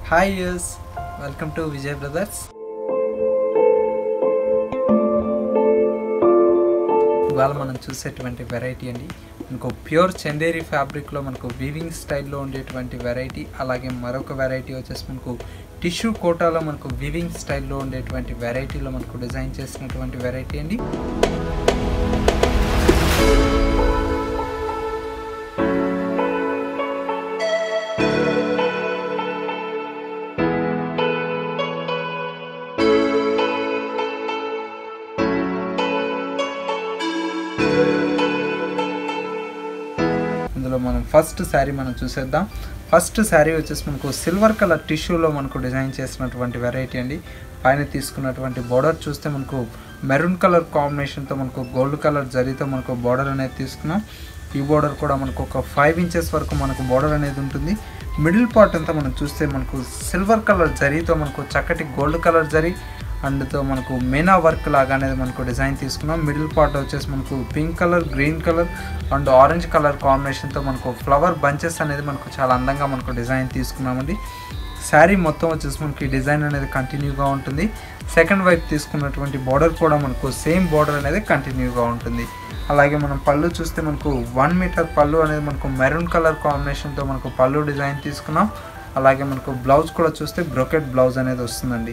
hi యూస్ welcome to Vijay brothers ఇవాళ మనం చూసేటువంటి వెరైటీ అండి మనకు ప్యూర్ చందేరి ఫ్యాబ్రిక్లో మనకు వీవింగ్ స్టైల్లో ఉండేటువంటి వెరైటీ అలాగే మరొక వెరైటీ వచ్చేసి మనకు టిష్యూ కోటాలో మనకు వీవింగ్ స్టైల్లో ఉండేటువంటి వెరైటీలో మనకు డిజైన్ చేసినటువంటి వెరైటీ అండి ఇందులో మనం ఫస్ట్ శారీ మనం చూసేద్దాం ఫస్ట్ శారీ వచ్చేసి మనకు సిల్వర్ కలర్ టిష్యూలో మనకు డిజైన్ చేసినటువంటి వెరైటీ అండి పైన తీసుకున్నటువంటి బోర్డర్ చూస్తే మనకు మెరూన్ కలర్ కాంబినేషన్తో మనకు గోల్డ్ కలర్ జరీతో మనకు బోర్డర్ అనేది తీసుకున్నాం ఈ బోర్డర్ కూడా మనకు ఒక ఫైవ్ ఇంచెస్ వరకు మనకు బోర్డర్ అనేది ఉంటుంది మిడిల్ పార్ట్ అంతా మనం చూస్తే మనకు సిల్వర్ కలర్ జరీతో మనకు చక్కటి గోల్డ్ కలర్ జరీ అండ్తో మనకు మీనా వర్క్ లాగా అనేది మనకు డిజైన్ తీసుకున్నాం మిడిల్ పార్ట్ వచ్చేసి మనకు pink colour green colour and orange colour కాంబినేషన్తో మనకు ఫ్లవర్ బంచెస్ అనేది మనకు చాలా అందంగా మనకు డిజైన్ తీసుకున్నామండి శారీ మొత్తం వచ్చేసి మనకి డిజైన్ అనేది కంటిన్యూగా ఉంటుంది సెకండ్ వైపు తీసుకున్నటువంటి బార్డర్ కూడా మనకు సేమ్ బార్డర్ అనేది కంటిన్యూగా ఉంటుంది అలాగే మనం పళ్ళు చూస్తే మనకు వన్ మీటర్ పళ్ళు అనేది మనకు మెరూన్ కలర్ కాంబినేషన్తో మనకు పళ్ళు డిజైన్ తీసుకున్నాం అలాగే మనకు బ్లౌజ్ కూడా చూస్తే బ్రొకెట్ బ్లౌజ్ అనేది వస్తుందండి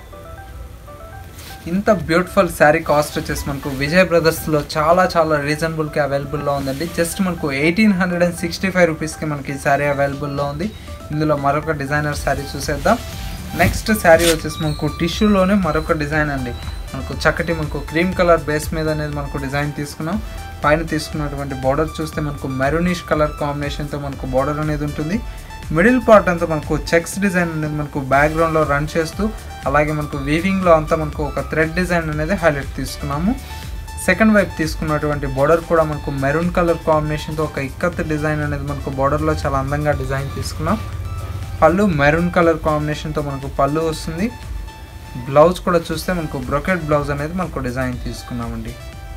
ఇంత బ్యూటిఫుల్ శారీ కాస్ట్ వచ్చేసి మనకు విజయ్ బ్రదర్స్లో చాలా చాలా రీజనబుల్కి అవైలబుల్లో ఉందండి జస్ట్ మనకు eighteen hundred and sixty five రూపీస్కి మనకి ఈ శారీ అవైలబుల్లో ఉంది ఇందులో మరొక డిజైనర్ శారీ చూసేద్దాం నెక్స్ట్ శారీ వచ్చేసి మనకు టిష్యూలోనే మరొక డిజైన్ అండి మనకు చక్కటి మనకు క్రీమ్ కలర్ బేస్ మీద అనేది మనకు డిజైన్ తీసుకున్నాం పైన తీసుకున్నటువంటి బార్డర్ చూస్తే మనకు మెరూనిష్ కలర్ కాంబినేషన్తో మనకు బార్డర్ అనేది ఉంటుంది మిడిల్ పార్ట్ అంతా మనకు చెక్స్ డిజైన్ అనేది మనకు బ్యాక్గ్రౌండ్లో రన్ చేస్తూ అలాగే మనకు వీవింగ్లో అంతా మనకు ఒక థ్రెడ్ డిజైన్ అనేది హైలైట్ తీసుకున్నాము సెకండ్ వైపు తీసుకున్నటువంటి బోర్డర్ కూడా మనకు మెరూన్ కలర్ కాంబినేషన్తో ఒక ఇక్కత్ డిజైన్ అనేది మనకు బోర్డర్లో చాలా అందంగా డిజైన్ తీసుకున్నాం పళ్ళు మెరూన్ కలర్ కాంబినేషన్తో మనకు పళ్ళు వస్తుంది బ్లౌజ్ కూడా చూస్తే మనకు బ్రొకెట్ బ్లౌజ్ అనేది మనకు డిజైన్ తీసుకున్నామండి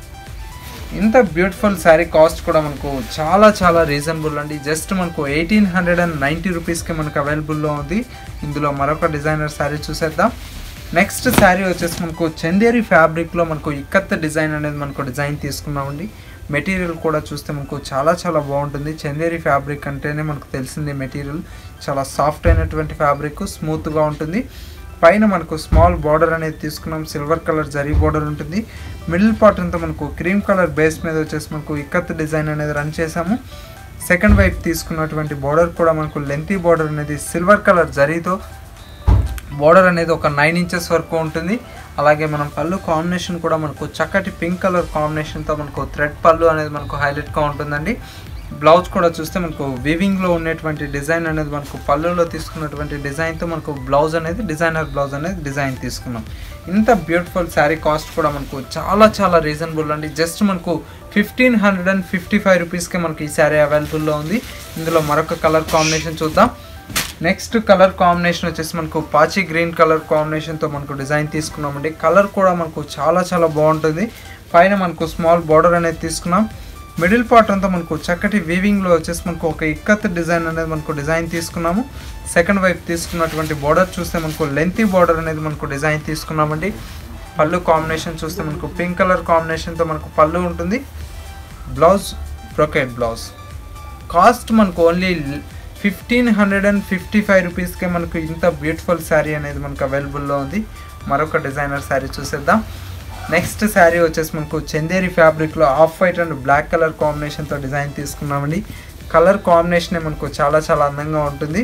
ఇంత బ్యూటిఫుల్ శారీ కాస్ట్ కూడా మనకు చాలా చాలా రీజనబుల్ అండి జస్ట్ మనకు ఎయిటీన్ హండ్రెడ్ అండ్ నైంటీ రూపీస్కి మనకు అవైలబుల్లో ఉంది ఇందులో మరొక డిజైనర్ శారీ చూసేద్దాం నెక్స్ట్ శారీ వచ్చేసి మనకు చందేరి ఫ్యాబ్రిక్లో మనకు ఇక్కత్ డిజైన్ అనేది మనకు డిజైన్ తీసుకున్నామండి మెటీరియల్ కూడా చూస్తే మనకు చాలా చాలా బాగుంటుంది చందేరి ఫ్యాబ్రిక్ అంటేనే మనకు తెలిసింది మెటీరియల్ చాలా సాఫ్ట్ అయినటువంటి ఫ్యాబ్రిక్ స్మూత్గా ఉంటుంది పైన మనకు స్మాల్ బార్డర్ అనేది తీసుకున్నాం సిల్వర్ కలర్ జరీ బార్డర్ ఉంటుంది మిడిల్ పార్ట్ అంతా మనకు క్రీమ్ కలర్ బేస్ మీద వచ్చేసి మనకు ఇక్కత్ డిజైన్ అనేది రన్ చేసాము సెకండ్ వైపు తీసుకున్నటువంటి బార్డర్ కూడా మనకు లెంతీ బార్డర్ అనేది సిల్వర్ కలర్ జరీతో బార్డర్ అనేది ఒక నైన్ ఇంచెస్ వరకు ఉంటుంది అలాగే మనం పళ్ళు కాంబినేషన్ కూడా మనకు చక్కటి పింక్ కలర్ కాంబినేషన్తో మనకు థ్రెడ్ పళ్ళు అనేది మనకు హైలైట్గా ఉంటుందండి బ్లౌజ్ కూడా చూస్తే మనకు వివింగ్లో ఉన్నటువంటి డిజైన్ అనేది మనకు పళ్ళులో తీసుకున్నటువంటి డిజైన్తో మనకు బ్లౌజ్ అనేది డిజైనర్ బ్లౌజ్ అనేది డిజైన్ తీసుకున్నాం ఇంత బ్యూటిఫుల్ శారీ కాస్ట్ కూడా మనకు చాలా చాలా రీజనబుల్ అండి జస్ట్ మనకు fifteen hundred and fifty five రూపీస్కి మనకి ఈ శారీ అవైలబుల్లో ఉంది ఇందులో మరొక కలర్ కాంబినేషన్ చూద్దాం నెక్స్ట్ కలర్ కాంబినేషన్ వచ్చేసి మనకు పాచి గ్రీన్ కలర్ కాంబినేషన్తో మనకు డిజైన్ తీసుకున్నామండి కలర్ కూడా మనకు చాలా చాలా బాగుంటుంది పైన మనకు స్మాల్ బార్డర్ అనేది తీసుకున్నాం మిడిల్ పార్ట్ అంతా మనకు చక్కటి వీవింగ్లో వచ్చేసి మనకు ఒక ఇక్కత్ డిజైన్ అనేది మనకు డిజైన్ తీసుకున్నాము సెకండ్ వైపు తీసుకున్నటువంటి బార్డర్ చూస్తే మనకు లెంతీ బార్డర్ అనేది మనకు డిజైన్ తీసుకున్నామండి పళ్ళు కాంబినేషన్ చూస్తే మనకు పింక్ కలర్ కాంబినేషన్తో మనకు పళ్ళు ఉంటుంది బ్లౌజ్ బ్రొకెట్ బ్లౌజ్ కాస్ట్ మనకు only fifteen hundred and fifty five రూపీస్కే మనకు ఇంత బ్యూటిఫుల్ శారీ అనేది మనకు అవైలబుల్లో ఉంది మరొక డిజైనర్ శారీ చూసేద్దాం నెక్స్ట్ శారీ వచ్చేసి మనకు చందేరి ఫ్యాబ్రిక్లో off white and black colour కాంబినేషన్తో డిజైన్ తీసుకున్నామండి కలర్ కాంబినేషనే మనకు చాలా చాలా అందంగా ఉంటుంది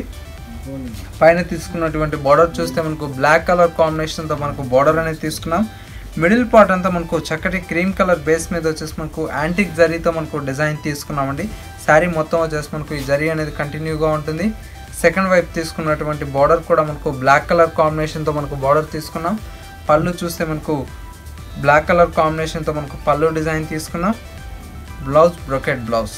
పైన తీసుకున్నటువంటి బార్డర్ చూస్తే మనకు బ్లాక్ కలర్ కాంబినేషన్తో మనకు బార్డర్ అనేది తీసుకున్నాం మిడిల్ పార్ట్ అంతా మనకు చక్కటి క్రీమ్ కలర్ బేస్ మీద వచ్చేసి మనకు యాంటిక్ జరీతో మనకు డిజైన్ తీసుకున్నామండి శారీ మొత్తం వచ్చేసి మనకు ఈ జరీ అనేది కంటిన్యూగా ఉంటుంది సెకండ్ వైపు తీసుకున్నటువంటి బార్డర్ కూడా మనకు బ్లాక్ కలర్ కాంబినేషన్తో మనకు బార్డర్ తీసుకున్నాం పళ్ళు చూస్తే మనకు బ్లాక్ కలర్ కాంబినేషన్తో మనకు పళ్ళు డిజైన్ తీసుకున్నాం బ్లౌజ్ బ్రొకెట్ బ్లౌజ్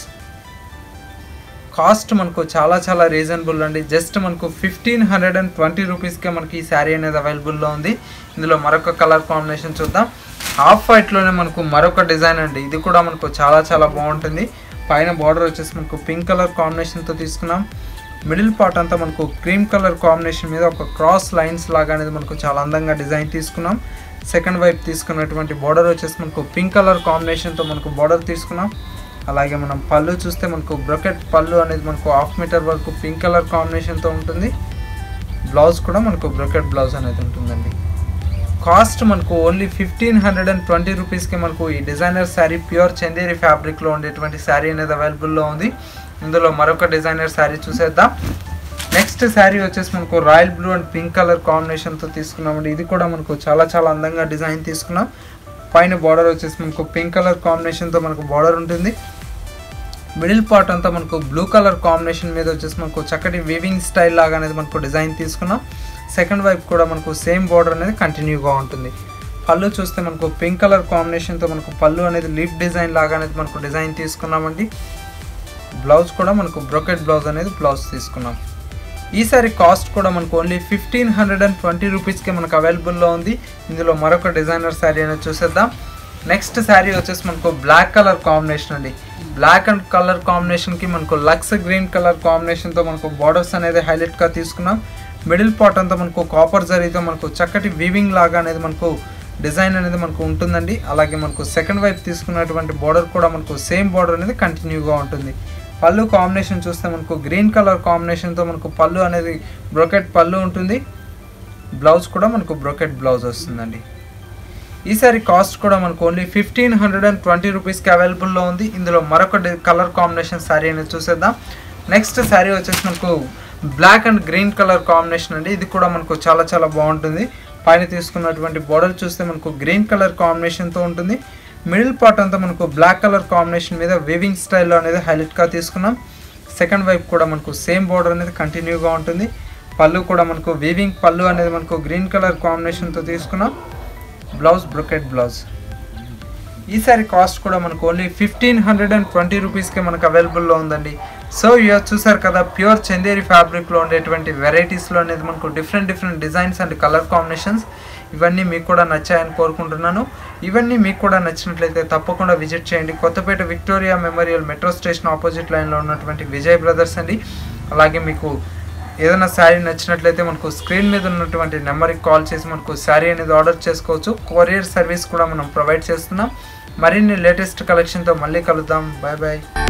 కాస్ట్ మనకు చాలా చాలా రీజనబుల్ అండి జస్ట్ మనకు ఫిఫ్టీన్ హండ్రెడ్ అండ్ ట్వంటీ రూపీస్కే మనకి ఈ శారీ అనేది అవైలబుల్లో ఉంది ఇందులో మరొక కలర్ కాంబినేషన్ చూద్దాం హాఫ్ వైట్లోనే మనకు మరొక డిజైన్ అండి ఇది కూడా మనకు చాలా చాలా బాగుంటుంది పైన బార్డర్ వచ్చేసి మనకు పింక్ కలర్ కాంబినేషన్తో తీసుకున్నాం మిడిల్ పార్ట్ అంతా మనకు క్రీమ్ కలర్ కాంబినేషన్ మీద ఒక క్రాస్ లైన్స్ లాగా అనేది మనకు చాలా అందంగా డిజైన్ తీసుకున్నాం సెకండ్ వైపు తీసుకున్నటువంటి బార్డర్ వచ్చేసి మనకు పింక్ కలర్ కాంబినేషన్తో మనకు బార్డర్ తీసుకున్నాం అలాగే మనం పళ్ళు చూస్తే మనకు బ్రొకెట్ పళ్ళు అనేది మనకు హాఫ్ మీటర్ వరకు పింక్ కలర్ కాంబినేషన్తో ఉంటుంది బ్లౌజ్ కూడా మనకు బ్రొకెట్ బ్లౌజ్ అనేది ఉంటుందండి కాస్ట్ మనకు only fifteen hundred and twenty రూపీస్కి మనకు ఈ డిజైనర్ శారీ ప్యూర్ చందేరి ఫ్యాబ్రిక్లో ఉండేటువంటి శారీ అనేది అవైలబుల్లో ఉంది ఇందులో మరొక డిజైనర్ శారీ చూసేద్దాం నెక్స్ట్ శారీ వచ్చేసి మనకు royal blue and pink colour కాంబినేషన్తో తీసుకున్నామండి ఇది కూడా మనకు చాలా చాలా అందంగా డిజైన్ తీసుకున్నాం పైన బార్డర్ వచ్చేసి మనకు పింక్ కలర్ కాంబినేషన్తో మనకు బార్డర్ ఉంటుంది మిడిల్ పార్ట్ అంతా మనకు బ్లూ కలర్ కాంబినేషన్ మీద వచ్చేసి మనకు చక్కటి వీవింగ్ స్టైల్ లాగా అనేది మనకు డిజైన్ తీసుకున్నాం సెకండ్ వైపు కూడా మనకు సేమ్ బార్డర్ అనేది కంటిన్యూగా ఉంటుంది పళ్ళు చూస్తే మనకు పింక్ కలర్ కాంబినేషన్తో మనకు పళ్ళు అనేది లీఫ్ డిజైన్ లాగా అనేది మనకు డిజైన్ తీసుకున్నామండి బ్లౌజ్ కూడా మనకు బ్రొకెట్ బ్లౌజ్ అనేది బ్లౌజ్ తీసుకున్నాం ఈసారి కాస్ట్ కూడా మనకు only fifteen hundred and twenty రూపీస్కి మనకు అవైలబుల్లో ఉంది ఇందులో మరొక డిజైనర్ శారీ అనేది చూసేద్దాం నెక్స్ట్ శారీ వచ్చేసి మనకు బ్లాక్ కలర్ కాంబినేషన్ అండి బ్లాక్ అండ్ కలర్ కాంబినేషన్కి మనకు లక్స్ గ్రీన్ కలర్ కాంబినేషన్తో మనకు బార్డర్స్ అనేది హైలైట్గా తీసుకున్నాం మిడిల్ పార్ట్ అంతా మనకు కాపర్ జరీతో మనకు చక్కటి వీవింగ్ లాగా అనేది మనకు డిజైన్ అనేది మనకు ఉంటుందండి అలాగే మనకు సెకండ్ వైపు తీసుకున్నటువంటి బార్డర్ కూడా మనకు సేమ్ బార్డర్ అనేది కంటిన్యూగా ఉంటుంది పళ్ళు కాంబినేషన్ చూస్తే మనకు గ్రీన్ కలర్ కాంబినేషన్తో మనకు పళ్ళు అనేది బ్రొకెట్ పళ్ళు ఉంటుంది బ్లౌజ్ కూడా మనకు బ్రొకెట్ బ్లౌజ్ వస్తుందండి ఈసారి కాస్ట్ కూడా మనకు only fifteen hundred and twenty రూపీస్కి అవైలబుల్లో ఉంది ఇందులో మరొక కలర్ కాంబినేషన్ శారీ అనేది చూసేద్దాం నెక్స్ట్ శారీ వచ్చేసి మనకు black and green colour combination అండి ఇది కూడా మనకు చాలా చాలా బాగుంటుంది పైన తీసుకున్నటువంటి బోర్డర్ చూస్తే మనకు గ్రీన్ కలర్ కాంబినేషన్తో ఉంటుంది మిడిల్ పార్ట్ అంతా మనకు బ్లాక్ కలర్ కాంబినేషన్ మీద వీవింగ్ స్టైల్లో అనేది హైలైట్గా తీసుకున్నాం సెకండ్ వైపు కూడా మనకు సేమ్ బోర్డర్ అనేది కంటిన్యూగా ఉంటుంది పళ్ళు కూడా మనకు వీవింగ్ పళ్ళు అనేది మనకు గ్రీన్ కలర్ కాంబినేషన్తో తీసుకున్నాం బ్లౌజ్ బ్రొకెట్ బ్లౌజ్ ఈసారి కాస్ట్ కూడా మనకు only fifteen hundred and twenty రూపీస్కే మనకు అవైలబుల్లో ఉందండి సో ఇక చూసారు కదా ప్యూర్ చందేరి ఫ్యాబ్రిక్లో ఉండేటువంటి వెరైటీస్లో అనేది మనకు different different designs and colour combinations ఇవన్నీ మీకు కూడా నచ్చాయని కోరుకుంటున్నాను ఇవన్నీ మీకు కూడా నచ్చినట్లయితే తప్పకుండా విజిట్ చేయండి Kothapet Victoria memorial metro station opposite లైన్లో ఉన్నటువంటి విజయ్ బ్రదర్స్ అండి అలాగే మీకు ఏదైనా శారీ నచ్చినట్లయితే మనకు స్క్రీన్ మీద ఉన్నటువంటి నెంబర్కి కాల్ చేసి మనకు శారీ అనేది ఆర్డర్ చేసుకోవచ్చు కొరియర్ సర్వీస్ కూడా మనం ప్రొవైడ్ చేస్తున్నాం మరిన్ని లేటెస్ట్ కలెక్షన్తో మళ్ళీ కలుద్దాం బాయ్ బాయ్